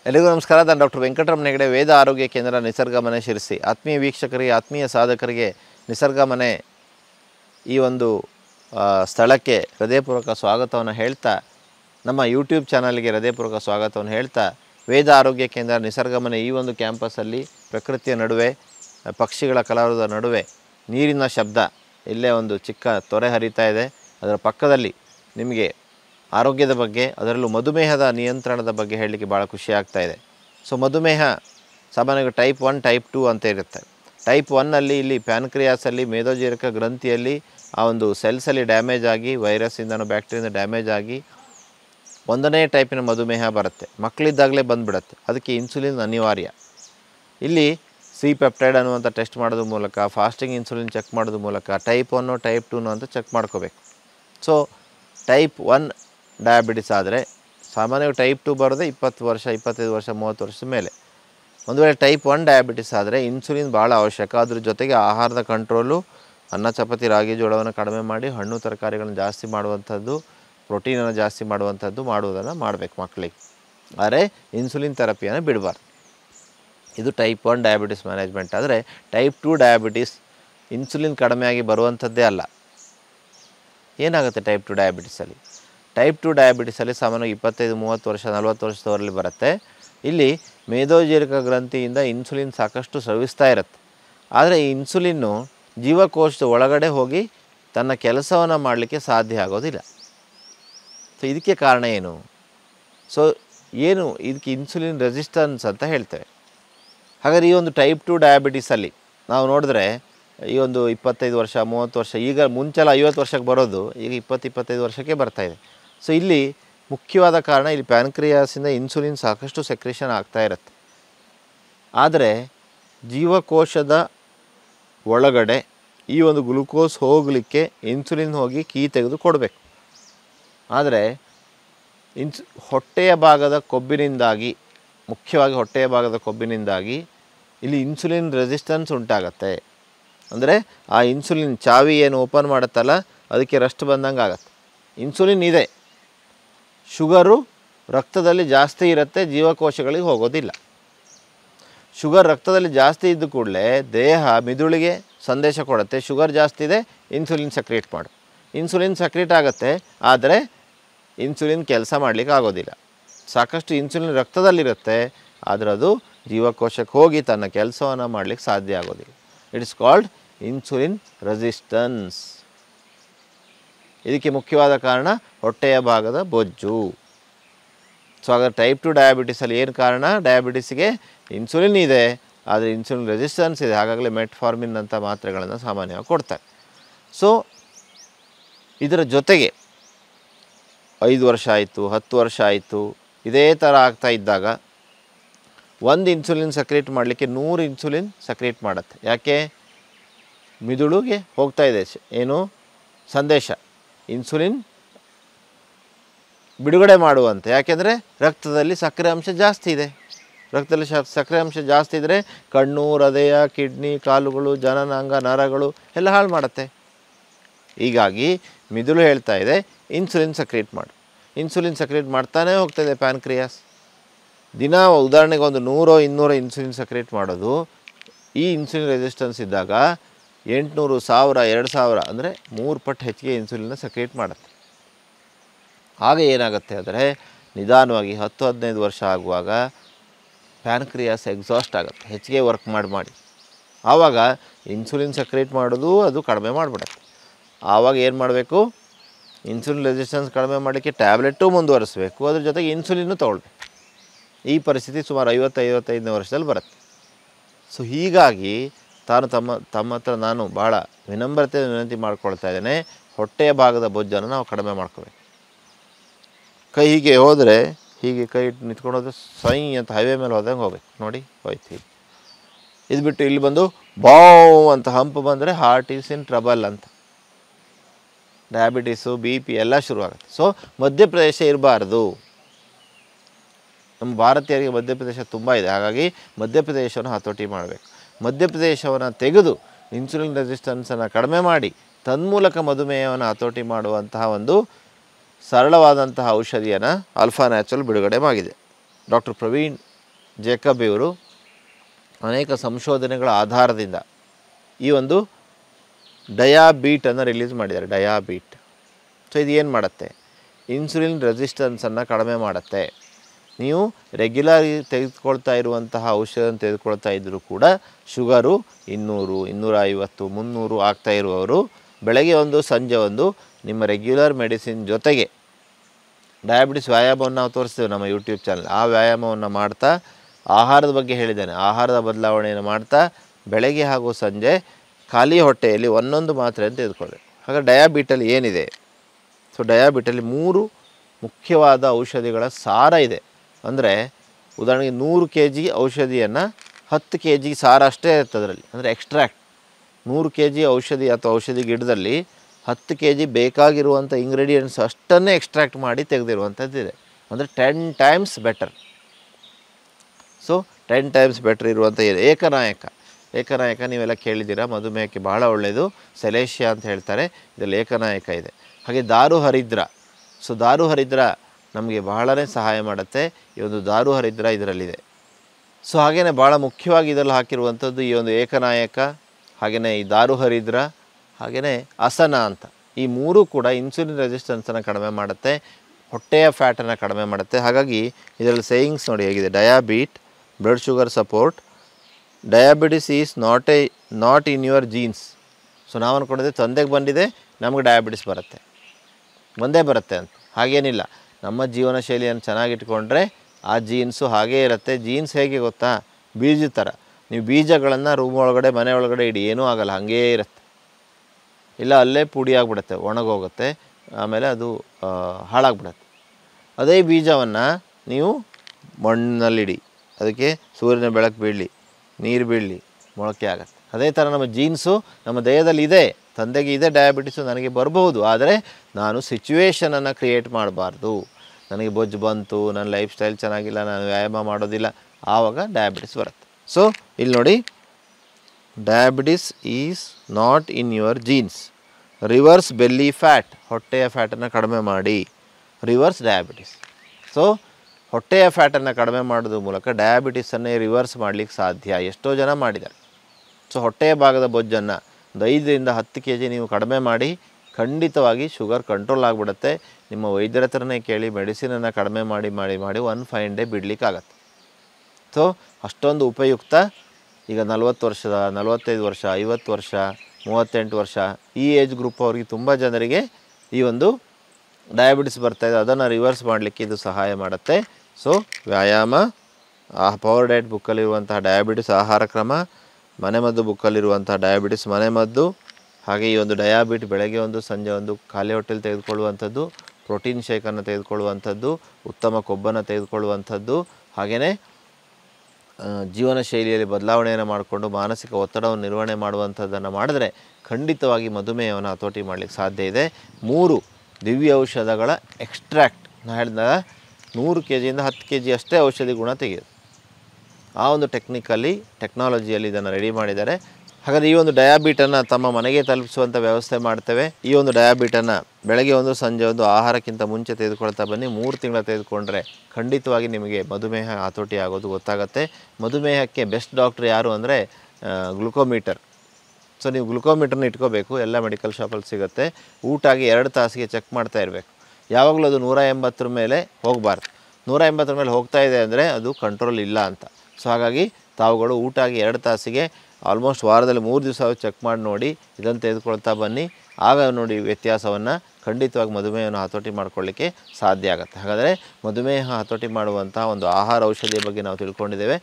ಎಲ್ಲರಿಗೂ ನಮಸ್ಕಾರ ನಾನು ಡಾಕ್ಟರ್ ವೆಂಕಟರಮಣ ಹೆಗಡೆ ವೇದ ಆರೋಗ್ಯ ಕೇಂದ್ರ ನಿಸರ್ಗ ಮನೆ ಶಿರಸಿ ಆತ್ಮೀಯ ವೀಕ್ಷಕರಿಗೆ ಆತ್ಮೀಯ ಸಾಧಕರಿಗೆ ನಿಸರ್ಗ ಮನೆ ಈ ಒಂದು ಆ, ಸ್ಥಳಕ್ಕೆ ಹೃದಯಪೂರ್ವಕ ಸ್ವಾಗತವನ್ನು ಹೇಳ್ತಾ ನಮ್ಮ ಯೂಟ್ಯೂಬ್ ಚಾನಲ್ಗೆ ಹೃದಯಪೂರ್ವಕ ಸ್ವಾಗತವನ್ನು ಹೇಳ್ತಾ ವೇದ ಆರೋಗ್ಯ ಕೇಂದ್ರ ನಿಸರ್ಗ ಮನೆ ಈ ಒಂದು ಕ್ಯಾಂಪಸ್ಸಲ್ಲಿ ಪ್ರಕೃತಿಯ ನಡುವೆ ಆ, ಪಕ್ಷಿಗಳ ಕಲರವದ ನಡುವೆ ನೀರಿನ ಶಬ್ದ ಇಲ್ಲೇ ಒಂದು ಚಿಕ್ಕ ತೊರೆ ಹರಿತಾ ಇದೆ ಅದರ ಪಕ್ಕದಲ್ಲಿ ನಿಮಗೆ ಆರೋಗ್ಯದ ಬಗ್ಗೆ ಅದರಲ್ಲೂ ಮಧುಮೇಹದ ನಿಯಂತ್ರಣದ ಬಗ್ಗೆ ಹೇಳಲಿಕ್ಕೆ ಭಾಳ ಖುಷಿ ಆಗ್ತಾ ಇದೆ ಸೊ ಮಧುಮೇಹ ಸಾಮಾನ್ಯವಾಗಿ ಟೈಪ್ ಒನ್ ಟೈಪ್ ಟೂ ಅಂತ ಇರುತ್ತೆ ಟೈಪ್ ಒನ್ನಲ್ಲಿ ಇಲ್ಲಿ ಪ್ಯಾನ್ಕ್ರಿಯಾಸಲ್ಲಿ ಮೇದೋಜೀರಕ ಗ್ರಂಥಿಯಲ್ಲಿ ಆ ಒಂದು ಸೆಲ್ಸಲ್ಲಿ ಡ್ಯಾಮೇಜ್ ಆಗಿ ವೈರಸ್ಸಿಂದನೋ ಬ್ಯಾಕ್ಟೀರಿಯಿಂದ ಡ್ಯಾಮೇಜ್ ಆಗಿ ಒಂದನೇ ಟೈಪಿನ ಮಧುಮೇಹ ಬರುತ್ತೆ ಮಕ್ಕಳಿದ್ದಾಗಲೇ ಬಂದುಬಿಡುತ್ತೆ ಅದಕ್ಕೆ ಇನ್ಸುಲಿನ್ ಅನಿವಾರ್ಯ ಇಲ್ಲಿ ಸಿ ಪೆಪ್ಟೈಡ್ ಅನ್ನುವಂಥ ಟೆಸ್ಟ್ ಮಾಡೋದ್ರ ಮೂಲಕ ಫಾಸ್ಟಿಂಗ್ ಇನ್ಸುಲಿನ್ ಚೆಕ್ ಮಾಡೋದ್ರ ಮೂಲಕ ಟೈಪ್ ಒನ್ನು ಟೈಪ್ ಟೂನು ಅಂತ ಚೆಕ್ ಮಾಡ್ಕೋಬೇಕು ಸೊ ಟೈಪ್ ಒನ್ ಡಯಾಬಿಟಿಸ್ ಆದರೆ ಸಾಮಾನ್ಯವಾಗಿ ಟೈಪ್ ಟು ಬರೋದೇ ಇಪ್ಪತ್ತು ವರ್ಷ ಇಪ್ಪತ್ತೈದು ವರ್ಷ ಮೂವತ್ತು ವರ್ಷದ ಮೇಲೆ ಒಂದು ವೇಳೆ ಟೈಪ್ ಒನ್ ಡಯಾಬಿಟಿಸ್ ಆದರೆ ಇನ್ಸುಲಿನ್ ಭಾಳ ಅವಶ್ಯಕ ಅದ್ರ ಜೊತೆಗೆ ಆಹಾರದ ಕಂಟ್ರೋಲು ಅನ್ನ ಚಪಾತಿ ರಾಗಿ ಜೋಳವನ್ನು ಕಡಿಮೆ ಮಾಡಿ ಹಣ್ಣು ತರಕಾರಿಗಳನ್ನು ಜಾಸ್ತಿ ಮಾಡುವಂಥದ್ದು ಪ್ರೋಟೀನನ್ನು ಜಾಸ್ತಿ ಮಾಡುವಂಥದ್ದು ಮಾಡುವುದನ್ನು ಮಾಡಬೇಕು ಮಕ್ಕಳಿಗೆ ಆದರೆ ಇನ್ಸುಲಿನ್ ಥೆರಪಿಯನ್ನು ಬಿಡಬಾರ್ದು ಇದು ಟೈಪ್ ಒನ್ ಡಯಾಬಿಟಿಸ್ ಮ್ಯಾನೇಜ್ಮೆಂಟ್ ಆದರೆ ಟೈಪ್ ಟು ಡಯಾಬಿಟಿಸ್ ಇನ್ಸುಲಿನ್ ಕಡಿಮೆಯಾಗಿ ಬರುವಂಥದ್ದೇ ಅಲ್ಲ ಏನಾಗುತ್ತೆ ಟೈಪ್ ಟು ಡಯಾಬಿಟಿಸಲ್ಲಿ ಟೈಪ್ ಟು ಡಯಾಬಿಟಿಸಲ್ಲಿ ಸಾಮಾನ್ಯವಾಗಿ ಇಪ್ಪತ್ತೈದು ಮೂವತ್ತು ವರ್ಷ ನಲ್ವತ್ತು ವರ್ಷದವರಲ್ಲಿ ಬರುತ್ತೆ ಇಲ್ಲಿ ಮೇದೋಜೀರಕ ಗ್ರಂಥಿಯಿಂದ ಇನ್ಸುಲಿನ್ ಸಾಕಷ್ಟು ಸ್ರವಿಸ್ತಾ ಇರುತ್ತೆ ಆದರೆ ಈ ಇನ್ಸುಲಿನ್ನು ಜೀವಕೋಶದ ಒಳಗಡೆ ಹೋಗಿ ತನ್ನ ಕೆಲಸವನ್ನು ಮಾಡಲಿಕ್ಕೆ ಸಾಧ್ಯ ಆಗೋದಿಲ್ಲ ಸೊ ಇದಕ್ಕೆ ಕಾರಣ ಏನು ಸೊ ಏನು ಇದಕ್ಕೆ ಇನ್ಸುಲಿನ್ ರೆಸಿಸ್ಟನ್ಸ್ ಅಂತ ಹೇಳ್ತೇವೆ ಹಾಗಾದ್ರೆ ಈ ಒಂದು ಟೈಪ್ ಟು ಡಯಾಬಿಟಿಸಲ್ಲಿ ನಾವು ನೋಡಿದ್ರೆ ಈ ಒಂದು ಇಪ್ಪತ್ತೈದು ವರ್ಷ ಮೂವತ್ತು ವರ್ಷ ಈಗ ಮುಂಚೆಲ್ಲ ಐವತ್ತು ವರ್ಷಕ್ಕೆ ಬರೋದು ಈಗ ಇಪ್ಪತ್ತು ಇಪ್ಪತ್ತೈದು ವರ್ಷಕ್ಕೆ ಬರ್ತಾ ಇದೆ ಸೊ ಇಲ್ಲಿ ಮುಖ್ಯವಾದ ಕಾರಣ ಇಲ್ಲಿ ಪ್ಯಾನ್ಕ್ರಿಯಾಸಿಂದ ಇನ್ಸುಲಿನ್ ಸಾಕಷ್ಟು ಸೆಕ್ರೇಷನ್ ಆಗ್ತಾ ಇರುತ್ತೆ ಆದರೆ ಜೀವಕೋಶದ ಒಳಗಡೆ ಈ ಒಂದು ಗ್ಲುಕೋಸ್ ಹೋಗಲಿಕ್ಕೆ ಇನ್ಸುಲಿನ್ ಹೋಗಿ ಕೀ ತೆಗೆದು ಕೊಡಬೇಕು ಆದರೆ ಇನ್ಸ್ ಹೊಟ್ಟೆಯ ಭಾಗದ ಕೊಬ್ಬಿನಿಂದಾಗಿ ಮುಖ್ಯವಾಗಿ ಹೊಟ್ಟೆಯ ಭಾಗದ ಕೊಬ್ಬಿನಿಂದಾಗಿ ಇಲ್ಲಿ ಇನ್ಸುಲಿನ್ ರೆಸಿಸ್ಟೆನ್ಸ್ ಉಂಟಾಗತ್ತೆ ಅಂದರೆ ಆ ಇನ್ಸುಲಿನ್ ಚಾವಿ ಏನು ಓಪನ್ ಮಾಡುತ್ತಲ್ಲ ಅದಕ್ಕೆ ರಸ್ಟ್ ಬಂದಂಗೆ ಆಗತ್ತೆ ಇನ್ಸುಲಿನ್ ಇದೆ ಶುಗರು ರಕ್ತದಲ್ಲಿ ಜಾಸ್ತಿ ಇರುತ್ತೆ ಜೀವಕೋಶಗಳಿಗೆ ಹೋಗೋದಿಲ್ಲ ಶುಗರ್ ರಕ್ತದಲ್ಲಿ ಜಾಸ್ತಿ ಇದ್ದ ಕೂಡಲೇ ದೇಹ ಮಿದುಳಿಗೆ ಸಂದೇಶ ಕೊಡುತ್ತೆ ಶುಗರ್ ಜಾಸ್ತಿ ಇದೆ ಇನ್ಸುಲಿನ್ ಸಕ್ರಿಯೇಟ್ ಮಾಡು ಇನ್ಸುಲಿನ್ ಸಕ್ರಿಯೇಟ್ ಆಗುತ್ತೆ ಆದರೆ ಇನ್ಸುಲಿನ್ ಕೆಲಸ ಮಾಡಲಿಕ್ಕೆ ಆಗೋದಿಲ್ಲ ಸಾಕಷ್ಟು ಇನ್ಸುಲಿನ್ ರಕ್ತದಲ್ಲಿರುತ್ತೆ ಆದರೆ ಅದು ಜೀವಕೋಶಕ್ಕೆ ಹೋಗಿ ತನ್ನ ಕೆಲಸವನ್ನು ಮಾಡಲಿಕ್ಕೆ ಸಾಧ್ಯ ಆಗೋದಿಲ್ಲ it is called insulin resistance ಇದಕ್ಕೆ ಮುಖ್ಯವಾದ ಕಾರಣ ಹೊಟ್ಟೆಯ ಭಾಗದ ಬೊಜ್ಜು ಸೊ ಹಾಗಾದ್ರೆ ಟೈಪ್ ಟು ಡಯಾಬಿಟಿಸಲ್ಲಿ ಏನು ಕಾರಣ ಡಯಾಬಿಟಿಸ್ಗೆ ಇನ್ಸುಲಿನ್ ಇದೆ ಆದರೆ ಇನ್ಸುಲಿನ್ ರೆಸಿಸ್ಟೆನ್ಸ್ ಇದೆ ಹಾಗಾಗಲೇ ಮೆಟ್ಫಾರ್ಮಿನ್ ಅಂತ ಮಾತ್ರೆಗಳನ್ನು ಸಾಮಾನ್ಯವಾಗಿ ಕೊಡ್ತಾರೆ ಸೊ ಇದರ ಜೊತೆಗೆ ಐದು ವರ್ಷ ಆಯಿತು ಹತ್ತು ವರ್ಷ ಆಯಿತು ಇದೇ ಥರ ಆಗ್ತಾ ಇದ್ದಾಗ ಒಂದು ಇನ್ಸುಲಿನ್ ಸಕ್ರಿಯೇಟ್ ಮಾಡಲಿಕ್ಕೆ ನೂರು ಇನ್ಸುಲಿನ್ ಸಕ್ರಿಯೇಟ್ ಮಾಡುತ್ತೆ ಯಾಕೆ ಮಿದುಳುಗೆ ಹೋಗ್ತಾ ಇದೆ ಶ- ಏನು ಸಂದೇಶ ಇನ್ಸುಲಿನ್ ಬಿಡುಗಡೆ ಮಾಡುವಂತೆ ಯಾಕೆಂದರೆ ರಕ್ತದಲ್ಲಿ ಸಕ್ಕರೆ ಅಂಶ ಜಾಸ್ತಿ ಇದೆ ರಕ್ತದಲ್ಲಿ ಶ ಸಕ್ಕರೆ ಅಂಶ ಜಾಸ್ತಿ ಇದ್ದರೆ ಕಣ್ಣು ಹೃದಯ ಕಿಡ್ನಿ ಕಾಲುಗಳು ಜನನಾಂಗ ನರಗಳು ಎಲ್ಲ ಹಾಳು ಮಾಡುತ್ತೆ ಹೀಗಾಗಿ ಮಿದುಳು ಹೇಳ್ತಾ ಇದೆ ಇನ್ಸುಲಿನ್ ಸಕ್ರಿಯೇಟ್ ಮಾಡು ಇನ್ಸುಲಿನ್ ಸಕ್ರಿಯೇಟ್ ಮಾಡ್ತಾನೇ ಹೋಗ್ತಾಯಿದೆ ಪ್ಯಾನ್ಕ್ರಿಯಾಸ್ ದಿನ ಉದಾಹರಣೆಗೆ ಒಂದು ನೂರೋ ಇನ್ನೂರೋ ಇನ್ಸುಲಿನ್ ಸಕ್ರಿಯೇಟ್ ಮಾಡೋದು ಈ ಇನ್ಸುಲಿನ್ ರೆಸಿಸ್ಟೆನ್ಸ್ ಇದ್ದಾಗ ಎಂಟುನೂರು ಸಾವಿರ ಎರಡು ಸಾವಿರ ಅಂದರೆ ಮೂರು ಪಟ್ಟು ಹೆಚ್ಚಿಗೆ ಇನ್ಸುಲಿನ್ನ ಸಕ್ರಿಯೇಟ್ ಮಾಡುತ್ತೆ ಆಗ ಏನಾಗುತ್ತೆ ಅಂದರೆ ನಿಧಾನವಾಗಿ ಹತ್ತು ಹದಿನೈದು ವರ್ಷ ಆಗುವಾಗ ಪ್ಯಾನ್ಕ್ರಿಯಾಸ್ ಎಕ್ಸಾಸ್ಟ್ ಆಗುತ್ತೆ ಹೆಚ್ಚಿಗೆ ವರ್ಕ್ ಮಾಡಿ ಮಾಡಿ ಆವಾಗ ಇನ್ಸುಲಿನ್ ಸಕ್ರಿಯೇಟ್ ಮಾಡೋದು ಅದು ಕಡಿಮೆ ಮಾಡಿಬಿಡುತ್ತೆ ಆವಾಗ ಏನು ಮಾಡಬೇಕು ಇನ್ಸುಲಿನ್ ರೆಸಿಸ್ಟೆನ್ಸ್ ಕಡಿಮೆ ಮಾಡಲಿಕ್ಕೆ ಟ್ಯಾಬ್ಲೆಟು ಮುಂದುವರಿಸಬೇಕು ಅದ್ರ ಜೊತೆಗೆ ಇನ್ಸುಲಿನ್ನು ತೊಗೊಳ್ಬೇಕು ಈ ಪರಿಸ್ಥಿತಿ ಸುಮಾರು ಐವತ್ತು ಐವತ್ತೈದನೇ ವರ್ಷದಲ್ಲಿ ಬರುತ್ತೆ ಸೊ ಹೀಗಾಗಿ ತಾನು ತಮ್ಮ ತಮ್ಮ ಹತ್ರ ನಾನು ಭಾಳ ವಿನಮ್ರತೆ ವಿನಂತಿ ಮಾಡ್ಕೊಳ್ತಾ ಇದ್ದೇನೆ ಹೊಟ್ಟೆಯ ಭಾಗದ ಬೊಜ್ಜನ್ನು ನಾವು ಕಡಿಮೆ ಮಾಡ್ಕೋಬೇಕು ಕೈ ಹೀಗೆ ಹೋದರೆ ಹೀಗೆ ಕೈ ಇಟ್ಟು ನಿಂತ್ಕೊಂಡು ಹೋದ್ರೆ ಸೈ ಅಂತ ಹೈವೇ ಮೇಲೆ ಹೋದಂಗೆ ಹೋಗ್ಬೇಕು ನೋಡಿ ಹೋಯ್ತು ಹೀಗೆ ಇದು ಬಿಟ್ಟು ಇಲ್ಲಿ ಬಂದು ಬಾವ್ ಅಂತ ಹಂಪು ಬಂದರೆ ಹಾರ್ಟ್ ಈಸ್ ಇನ್ ಟ್ರಬಲ್ ಅಂತ ಡಯಾಬಿಟೀಸು ಬಿ ಪಿ ಎಲ್ಲ ಶುರುವಾಗುತ್ತೆ ಸೊ ಮಧ್ಯಪ್ರದೇಶ ಇರಬಾರ್ದು ನಮ್ಮ ಭಾರತೀಯರಿಗೆ ಮಧ್ಯಪ್ರದೇಶ ತುಂಬ ಇದೆ ಹಾಗಾಗಿ ಮಧ್ಯಪ್ರದೇಶವನ್ನು ಹತೋಟಿ ಮಾಡಬೇಕು ಮಧ್ಯಪ್ರದೇಶವನ್ನು ತೆಗೆದು ಇನ್ಸುಲಿನ್ ರೆಸಿಸ್ಟೆನ್ಸನ್ನು ಕಡಿಮೆ ಮಾಡಿ ತನ್ಮೂಲಕ ಮಧುಮೇಹವನ್ನು ಹತೋಟಿ ಮಾಡುವಂತಹ ಒಂದು ಸರಳವಾದಂತಹ ಔಷಧಿಯನ್ನು ಅಲ್ಫಾ ನ್ಯಾಚುರಲ್ ಬಿಡುಗಡೆ ಆಗಿದೆ ಡಾಕ್ಟರ್ ಪ್ರವೀಣ್ ಜೇಕಬ್ ಇವರು ಅನೇಕ ಸಂಶೋಧನೆಗಳ ಆಧಾರದಿಂದ ಈ ಒಂದು ಡಯಾಬೀಟನ್ನು ರಿಲೀಸ್ ಮಾಡಿದ್ದಾರೆ ಡಯಾಬೀಟ್ ಸೊ ಇದು ಏನು ಮಾಡುತ್ತೆ ಇನ್ಸುಲಿನ್ ರೆಸಿಸ್ಟೆನ್ಸನ್ನು ಕಡಿಮೆ ಮಾಡುತ್ತೆ ನೀವು ರೆಗ್ಯುಲರ್ ತೆಗೆದುಕೊಳ್ತಾ ಇರುವಂತಹ ಔಷಧ ತೆಗೆದುಕೊಳ್ತಾ ಇದ್ದರೂ ಕೂಡ ಶುಗರು ಇನ್ನೂರು ಇನ್ನೂರ ಐವತ್ತು ಮುನ್ನೂರು ಆಗ್ತಾ ಇರುವವರು ಬೆಳಗ್ಗೆ ಒಂದು ಸಂಜೆ ಒಂದು ನಿಮ್ಮ ರೆಗ್ಯುಲರ್ ಮೆಡಿಸಿನ್ ಜೊತೆಗೆ ಡಯಾಬಿಟಿಸ್ ವ್ಯಾಯಾಮವನ್ನು ನಾವು ತೋರಿಸ್ತೇವೆ ನಮ್ಮ ಯೂಟ್ಯೂಬ್ ಚಾನಲ್ ಆ ವ್ಯಾಯಾಮವನ್ನು ಮಾಡ್ತಾ ಆಹಾರದ ಬಗ್ಗೆ ಹೇಳಿದ್ದೇನೆ ಆಹಾರದ ಬದಲಾವಣೆಯನ್ನು ಮಾಡ್ತಾ ಬೆಳಗ್ಗೆ ಹಾಗೂ ಸಂಜೆ ಖಾಲಿ ಹೊಟ್ಟೆಯಲ್ಲಿ ಒಂದೊಂದು ಮಾತ್ರೆಯನ್ನು ತೆಗೆದುಕೊಳ್ಬೇಕು ಹಾಗಾದ್ರೆ ಡಯಾಬಿಟಲ್ಲಿ ಏನಿದೆ ಸೊ ಡಯಾಬಿಟಲ್ಲಿ ಮೂರು ಮುಖ್ಯವಾದ ಔಷಧಿಗಳ ಸಾರ ಇದೆ ಅಂದರೆ ಉದಾಹರಣೆಗೆ ನೂರು ಕೆ ಜಿ ಔಷಧಿಯನ್ನು ಹತ್ತು ಕೆ ಜಿ ಸಾರ ಅಷ್ಟೇ ಇರುತ್ತೆ ಅದರಲ್ಲಿ ಅಂದರೆ ಎಕ್ಸ್ಟ್ರಾಕ್ಟ್ ನೂರು ಕೆ ಜಿ ಔಷಧಿ ಅಥವಾ ಔಷಧಿ ಗಿಡದಲ್ಲಿ ಹತ್ತು ಕೆ ಜಿ ಬೇಕಾಗಿರುವಂಥ ಇಂಗ್ರೀಡಿಯೆಂಟ್ಸ್ ಅಷ್ಟನ್ನೇ ಎಕ್ಸ್ಟ್ರಾಕ್ಟ್ ಮಾಡಿ ತೆಗೆದಿರುವಂಥದ್ದಿದೆ ಅಂದರೆ ten times better so ten times better ಇರುವಂಥ ಏನು ಏಕನಾಯಕ ಏಕನಾಯಕ ನೀವೆಲ್ಲ ಕೇಳಿದ್ದೀರಾ ಮಧುಮೇಹಕ್ಕೆ ಬಹಳ ಒಳ್ಳೆಯದು ಸೆಲೇಶಿಯಾ ಅಂತ ಹೇಳ್ತಾರೆ ಇದರಲ್ಲಿ ಏಕನಾಯಕ ಇದೆ ಹಾಗೆ ದಾರು ಹರಿದ್ರ ಸೊ ದಾರು ಹರಿದ್ರ ನಮಗೆ ಬಹಳನೇ ಸಹಾಯ ಮಾಡುತ್ತೆ ಈ ಒಂದು ದಾರು ಹರಿದ್ರ ಇದರಲ್ಲಿದೆ ಸೊ ಹಾಗೆಯೇ ಭಾಳ ಮುಖ್ಯವಾಗಿ ಇದರಲ್ಲಿ ಹಾಕಿರುವಂಥದ್ದು ಈ ಒಂದು ಏಕನಾಯಕ ಹಾಗೆಯೇ ಈ ದಾರು ಹರಿದ್ರ ಹಾಗೆಯೇ ಅಸನ ಅಂತ ಈ ಮೂರೂ ಕೂಡ ಇನ್ಸುಲಿನ್ ರೆಸಿಸ್ಟೆನ್ಸನ್ನು ಕಡಿಮೆ ಮಾಡುತ್ತೆ ಹೊಟ್ಟೆಯ ಫ್ಯಾಟನ್ನು ಕಡಿಮೆ ಮಾಡುತ್ತೆ ಹಾಗಾಗಿ ಇದರಲ್ಲಿ ಸೇಯಿಂಗ್ಸ್ ನೋಡಿ ಹೇಗಿದೆ Diabeat blood sugar support diabetes is not a not in your genes so ನಾವು ಅಂದ್ಕೊಂಡಿದ್ದೆ ತಂದೆಗೆ ಬಂದಿದೆ ನಮಗೆ ಡಯಾಬಿಟಿಸ್ ಬರುತ್ತೆ ಒಂದೇ ಬರುತ್ತೆ ಅಂತ ಹಾಗೇನಿಲ್ಲ ನಮ್ಮ ಜೀವನ ಶೈಲಿಯನ್ನು ಚೆನ್ನಾಗಿಟ್ಕೊಂಡ್ರೆ ಆ ಜೀನ್ಸು ಹಾಗೇ ಇರುತ್ತೆ ಜೀನ್ಸ್ ಹೇಗೆ ಗೊತ್ತಾ ಬೀಜದ ಥರ ನೀವು ಬೀಜಗಳನ್ನು ರೂಮ್ ಒಳಗಡೆ ಮನೆ ಒಳಗಡೆ ಇಡಿ ಏನೂ ಆಗಲ್ಲ ಹಾಗೇ ಇರುತ್ತೆ ಇಲ್ಲ ಅಲ್ಲೇ ಪುಡಿ ಆಗಿಬಿಡುತ್ತೆ ಒಣಗೋಗುತ್ತೆ ಆಮೇಲೆ ಅದು ಆ, ಹಾಳಾಗ್ಬಿಡುತ್ತೆ ಅದೇ ಬೀಜವನ್ನು ನೀವು ಮಣ್ಣಲ್ಲಿಡಿ ಅದಕ್ಕೆ ಸೂರ್ಯನ ಬೆಳಕು ಬೀಳಲಿ ನೀರು ಬೀಳಲಿ ಮೊಳಕೆ ಆಗುತ್ತೆ ಅದೇ ಥರ ನಮ್ಮ ಜೀನ್ಸು ನಮ್ಮ ದೇಹದಲ್ಲಿ ಇದೆ ತಂದೆಗೆ ಇದೆ ಡಯಾಬಿಟಿಸು ನನಗೆ ಬರ್ಬೋದು ಆದರೆ ನಾನು ಸಿಚುವೇಶನನ್ನು ಕ್ರಿಯೇಟ್ ಮಾಡಬಾರ್ದು ನನಗೆ ಬೊಜ್ಜು ಬಂತು ನನ್ನ ಲೈಫ್ ಸ್ಟೈಲ್ ಚೆನ್ನಾಗಿಲ್ಲ ನಾನು ವ್ಯಾಯಾಮ ಮಾಡೋದಿಲ್ಲ ಆವಾಗ ಡಯಾಬಿಟಿಸ್ ಬರುತ್ತೆ ಸೊ ಇಲ್ಲಿ ನೋಡಿ diabetes is not in your genes reverse belly fat ಹೊಟ್ಟೆಯ ಫ್ಯಾಟನ್ನು ಕಡಿಮೆ ಮಾಡಿ ರಿವರ್ಸ್ ಡಯಾಬಿಟಿಸ್ ಸೊ ಹೊಟ್ಟೆಯ ಫ್ಯಾಟನ್ನು ಕಡಿಮೆ ಮಾಡೋದ್ರ ಮೂಲಕ ಡಯಾಬಿಟಿಸನ್ನೇ ರಿವರ್ಸ್ ಮಾಡಲಿಕ್ಕೆ ಸಾಧ್ಯ ಎಷ್ಟೋ ಜನ ಮಾಡಿದ್ದಾರೆ ಸೊ ಹೊಟ್ಟೆಯ ಭಾಗದ ಬೊಜ್ಜನ್ನು ಒಂದು ಐದರಿಂದ ಹತ್ತು ಕೆ ಜಿ ನೀವು ಕಡಿಮೆ ಮಾಡಿ ಖಂಡಿತವಾಗಿ ಶುಗರ್ ಕಂಟ್ರೋಲ್ ಆಗಿಬಿಡುತ್ತೆ ನಿಮ್ಮ ವೈದ್ಯರ ಹತ್ರನೇ ಕೇಳಿ ಮೆಡಿಸಿನನ್ನು ಕಡಿಮೆ ಮಾಡಿ ಮಾಡಿ ಮಾಡಿ ಒನ್ ಫೈನ್ ಡೇ ಬಿಡಲಿಕ್ಕಾಗತ್ತೆ ಸೊ ಅಷ್ಟೊಂದು ಉಪಯುಕ್ತ ಈಗ ನಲವತ್ತು ವರ್ಷದ ನಲವತ್ತೈದು ವರ್ಷ ಐವತ್ತು ವರ್ಷ ಮೂವತ್ತೆಂಟು ವರ್ಷ ಈ ಏಜ್ ಗ್ರೂಪ್ ಅವ್ರಿಗೆ ತುಂಬ ಜನರಿಗೆ ಈ ಒಂದು ಡಯಾಬಿಟಿಸ್ ಬರ್ತಾಯಿದೆ ಅದನ್ನು ರಿವರ್ಸ್ ಮಾಡಲಿಕ್ಕೆ ಇದು ಸಹಾಯ ಮಾಡುತ್ತೆ ಸೊ ವ್ಯಾಯಾಮ ಆ ಪವರ್ ಡಯಟ್ ಬುಕ್ಕಲ್ಲಿರುವಂತಹ ಡಯಾಬಿಟಿಸ್ ಆಹಾರ ಕ್ರಮ ಮನೆಮದ್ದು ಬುಕ್ಕಲ್ಲಿರುವಂತಹ ಡಯಾಬಿಟಿಸ್ ಮನೆಮದ್ದು ಹಾಗೆ ಈ ಒಂದು ಡಯಾಬಿಟ್ ಬೆಳಗ್ಗೆ ಒಂದು ಸಂಜೆ ಒಂದು ಖಾಲಿ ಹೊಟ್ಟೆಲಿ ತೆಗೆದುಕೊಳ್ಳುವಂಥದ್ದು ಪ್ರೋಟೀನ್ ಶೇಕನ್ನು ತೆಗೆದುಕೊಳ್ಳುವಂಥದ್ದು ಉತ್ತಮ ಕೊಬ್ಬನ್ನು ತೆಗೆದುಕೊಳ್ಳುವಂಥದ್ದು ಹಾಗೆಯೇ ಆ, ಜೀವನ ಶೈಲಿಯಲ್ಲಿ ಬದಲಾವಣೆಯನ್ನು ಮಾಡಿಕೊಂಡು ಮಾನಸಿಕ ಒತ್ತಡವನ್ನು ನಿರ್ವಹಣೆ ಮಾಡುವಂಥದ್ದನ್ನು ಮಾಡಿದ್ರೆ ಖಂಡಿತವಾಗಿ ಮಧುಮೇಹವನ್ನು ಹತೋಟಿ ಮಾಡಲಿಕ್ಕೆ ಸಾಧ್ಯ ಇದೆ ಮೂರು ದಿವ್ಯ ಔಷಧಗಳ ಎಕ್ಸ್ಟ್ರಾಕ್ಟ್ ನಾ ಹೇಳಿದಾಗ ನೂರು ಕೆ ಜಿಯಿಂದ ಹತ್ತು ಕೆ ಜಿ ಅಷ್ಟೇ ಔಷಧಿ ಗುಣ ತೆಗೆಯೋದು ಆ ಒಂದು ಟೆಕ್ನಿಕಲ್ಲಿ ಟೆಕ್ನಾಲಜಿಯಲ್ಲಿ ಇದನ್ನು ರೆಡಿ ಮಾಡಿದ್ದಾರೆ ಹಾಗಾದರೆ ಈ ಒಂದು ಡಯಾಬಿಟನ್ನು ತಮ್ಮ ಮನೆಗೆ ತಲುಪಿಸುವಂಥ ವ್ಯವಸ್ಥೆ ಮಾಡ್ತೇವೆ ಈ ಒಂದು ಡಯಾಬಿಟನ್ನು ಬೆಳಗ್ಗೆ ಒಂದು ಸಂಜೆ ಒಂದು ಆಹಾರಕ್ಕಿಂತ ಮುಂಚೆ ತೆಗೆದುಕೊಳ್ತಾ ಬನ್ನಿ ಮೂರು ತಿಂಗಳ ತೆಗೆದುಕೊಂಡ್ರೆ ಖಂಡಿತವಾಗಿ ನಿಮಗೆ ಮಧುಮೇಹ ಹತೋಟಿ ಆಗೋದು ಗೊತ್ತಾಗುತ್ತೆ ಮಧುಮೇಹಕ್ಕೆ ಬೆಸ್ಟ್ ಡಾಕ್ಟ್ರ್ ಯಾರು ಅಂದರೆ ಗ್ಲುಕೋಮೀಟರ್ ಸೊ ನೀವು ಗ್ಲುಕೋಮೀಟರ್ನ ಇಟ್ಕೋಬೇಕು ಎಲ್ಲ ಮೆಡಿಕಲ್ ಶಾಪಲ್ಲಿ ಸಿಗುತ್ತೆ ಊಟ ಆಗಿ ಎರಡು ತಾಸಿಗೆ ಚೆಕ್ ಮಾಡ್ತಾ ಇರಬೇಕು ಯಾವಾಗಲೂ ಅದು ನೂರ ಎಂಬತ್ತರ ಮೇಲೆ ಹೋಗಬಾರ್ದು ನೂರ ಎಂಬತ್ತರ ಮೇಲೆ ಹೋಗ್ತಾ ಇದೆ ಅಂದರೆ ಅದು ಕಂಟ್ರೋಲ್ ಇಲ್ಲ ಅಂತ ಸೊ ಹಾಗಾಗಿ ತಾವುಗಳು ಊಟ ಆಗಿ ಎರಡು ತಾಸಿಗೆ ಆಲ್ಮೋಸ್ಟ್ ವಾರದಲ್ಲಿ ಮೂರು ದಿವಸ ಚೆಕ್ ಮಾಡಿ ನೋಡಿ ಇದನ್ನು ತೆಗೆದುಕೊಳ್ತಾ ಬನ್ನಿ ಆಗ ನೋಡಿ ವ್ಯತ್ಯಾಸವನ್ನು ಖಂಡಿತವಾಗಿ ಮಧುಮೇಹವನ್ನು ಹತೋಟಿ ಮಾಡ್ಕೊಳ್ಳಿಕ್ಕೆ ಸಾಧ್ಯ ಆಗುತ್ತೆ ಹಾಗಾದರೆ ಮಧುಮೇಹ ಹತೋಟಿ ಮಾಡುವಂತಹ ಒಂದು ಆಹಾರ ಔಷಧಿಯ ಬಗ್ಗೆ ನಾವು ತಿಳ್ಕೊಂಡಿದ್ದೇವೆ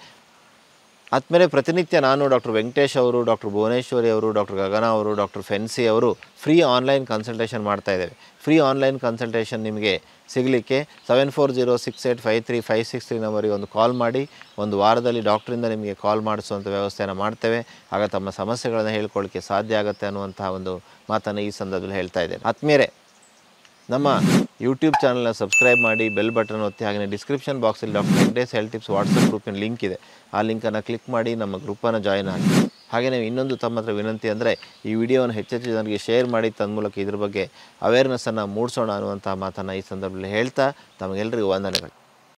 ಆದಮೇಲೆ ಪ್ರತಿನಿತ್ಯ ನಾನು ಡಾಕ್ಟರ್ ವೆಂಕಟೇಶ್ ಅವರು ಡಾಕ್ಟರ್ ಭುವನೇಶ್ವರಿ ಅವರು ಡಾಕ್ಟರ್ ಗಗನ ಅವರು ಡಾಕ್ಟರ್ ಫೆನ್ಸಿ ಅವರು ಫ್ರೀ ಆನ್ಲೈನ್ ಕನ್ಸಲ್ಟೇಷನ್ ಮಾಡ್ತಾ ಇದ್ದೇವೆ ಫ್ರೀ ಆನ್ಲೈನ್ ಕನ್ಸಲ್ಟೇಷನ್ ನಿಮಗೆ ಸಿಗಲಿಕ್ಕೆ seven four zero six eight five three five six three ನಂಬರಿಗೆ ಒಂದು ಕಾಲ್ ಮಾಡಿ ಒಂದು ವಾರದಲ್ಲಿ ಡಾಕ್ಟ್ರಿಂದ ನಿಮಗೆ ಕಾಲ್ ಮಾಡಿಸುವಂಥ ವ್ಯವಸ್ಥೆಯನ್ನು ಮಾಡ್ತೇವೆ ಆಗ ತಮ್ಮ ಸಮಸ್ಯೆಗಳನ್ನು ಹೇಳ್ಕೊಳ್ಳಿಕ್ಕೆ ಸಾಧ್ಯ ಆಗುತ್ತೆ ಅನ್ನುವಂತಹ ಒಂದು ಮಾತನ್ನು ಈ ಸಂದರ್ಭದಲ್ಲಿ ಹೇಳ್ತಾ ಇದ್ದೇನೆ ಆತ್ಮೀಯರೇ ನಮ್ಮ ಯೂಟ್ಯೂಬ್ ಚಾನಲ್ನ ಸಬ್ಸ್ಕ್ರೈಬ್ ಮಾಡಿ ಬೆಲ್ ಬಟನ್ ಒತ್ತಿ ಹಾಗೆಯೇ ಡಿಸ್ಕ್ರಿಪ್ಷನ್ ಬಾಕ್ಸಲ್ಲಿ doctor Venkatesh health tips WhatsApp ಗ್ರೂಪಿನ ಲಿಂಕ್ ಇದೆ ಆ ಲಿಂಕನ್ನು ಕ್ಲಿಕ್ ಮಾಡಿ ನಮ್ಮ ಗ್ರೂಪನ್ನು ಜಾಯಿನ್ ಆಗಿ ಹಾಗೆಯೇ ಇನ್ನೊಂದು ತಮ್ಮ ಹತ್ರ ವಿನಂತಿ ಅಂದರೆ ಈ ವಿಡಿಯೋವನ್ನು ಹೆಚ್ಚೆಚ್ಚು ಜನರಿಗೆ ಶೇರ್ ಮಾಡಿ ತನ್ಮೂಲಕ ಇದ್ರ ಬಗ್ಗೆ ಅವೇರ್ನೆಸ್ಸನ್ನು ಮೂಡಿಸೋಣ ಅನ್ನುವಂಥ ಮಾತನ್ನು ಈ ಸಂದರ್ಭದಲ್ಲಿ ಹೇಳ್ತಾ ತಮಗೆಲ್ಲರಿಗೂ ವಂದನೆಗಳು